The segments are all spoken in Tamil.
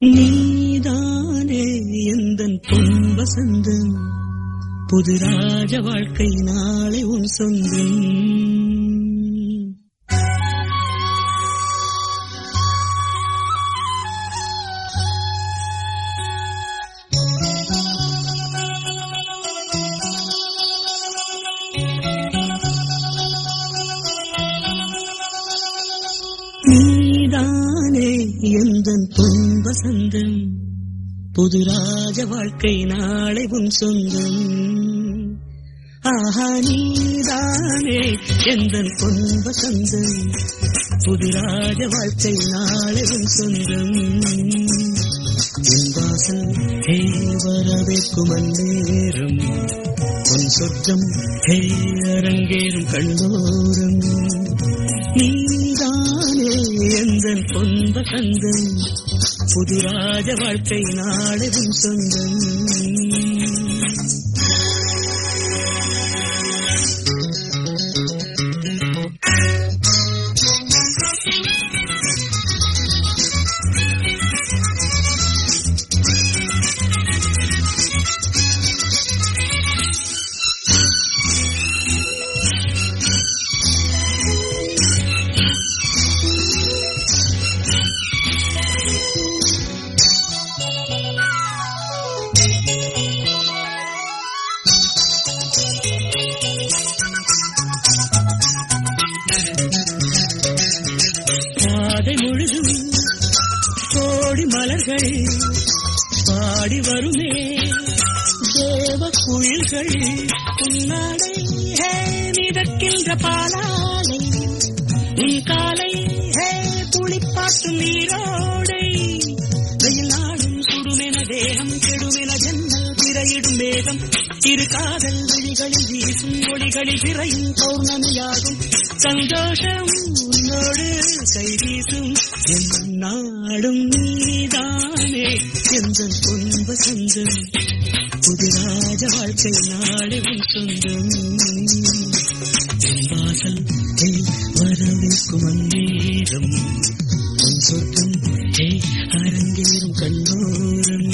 நீதானே எந்தன் பொன் வசந்தம் புது ராஜ வாழ்க்கை நாளை உன் சொந்தம் நீதானே எந்தன் பொன் வசந்தம் புது ராஜ வாழ்க்கை நாளை உன் சொந்தம் ஆஹா நீதானே எந்தன் பொன் வசந்தம் புது ராஜ வாழ்க்கை நாளை உன் சொந்தம் என் வாசல் ஹே வரவேற்கும் அந்நேரம் உன் சொர்க்கம் ஹே அரங்கேறும் கண்டோரம் நீதானே எந்தன் பொன்ப கந்தம் புது ராஜ வாழ்க்கை நாளதும் சொந்தம் பாதை முழுதும் கோடி மலர்கள் பாடி வருமே தேவ குயில்கள் உன்னாடை ஹே மிதக்கின்ற பாலாடை உன் காலை ஹே புளிப்பாட்டும் நீரோடை வெயில் நாடும் சுடுமென தேகம் கெடுமென ஜன்னல் திரையிடும் வேகம் இரு காதல் விழிகளில் வீசும் ஒளிகளில் திரையும் பௌர்ணமியாகும் சந்தோஷம் உன்னோடு கை வீசும் என் நாடும் நீதானே எந்த பொன்ப சந்தம் புது ராஜ வாழ்க்கை நாடு உன் சொந்தம் என் வாசல் ஹே வரவேற்கும் அந்நேரம் உன் சொர்க்கம் ஹே அரங்கேறும் கண்ணோரம்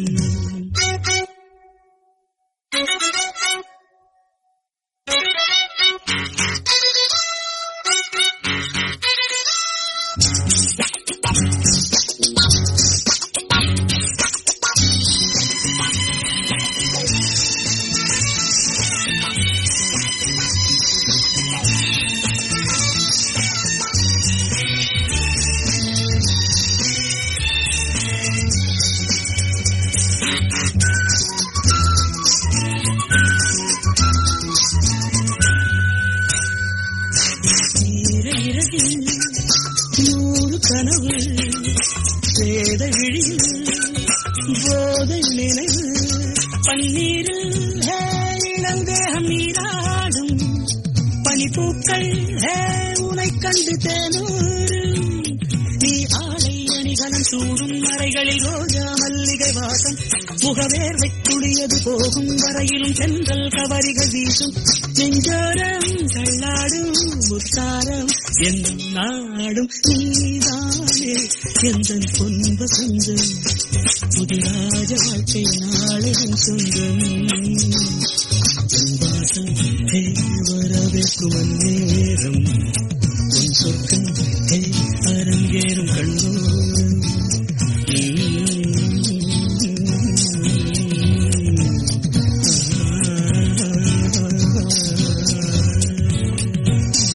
ஈர இரவில் நூறு கனவு சேத விழியில் போதை நினைவு பன்னீரில் ஹே இளந்தேகம் நீராடும் பனிப்பூக்கள் ஹே உனை கண்டு தேனூரும் நீ ஆலை அணிகலன் சூடும் மறைகளில் ரோஜா மல்லிகை வாசம் முகவேர்வை துளியது போகும் வரையிலும் சென்றல் கவரிகள் வீசும் நெஞ்சோரம் தள்ளாடும் முத்தாரம் என் நாடும் நீதானே எந்த பொன்ப சொந்தம் புதிராஜ வாழ்க்கை நாளின் சொந்தம் என் வாசம் ஹே வரவேற்கும் அந்நேரம் உன் சொர்க்கம் ஹே அரங்கேறும் கண்ணோ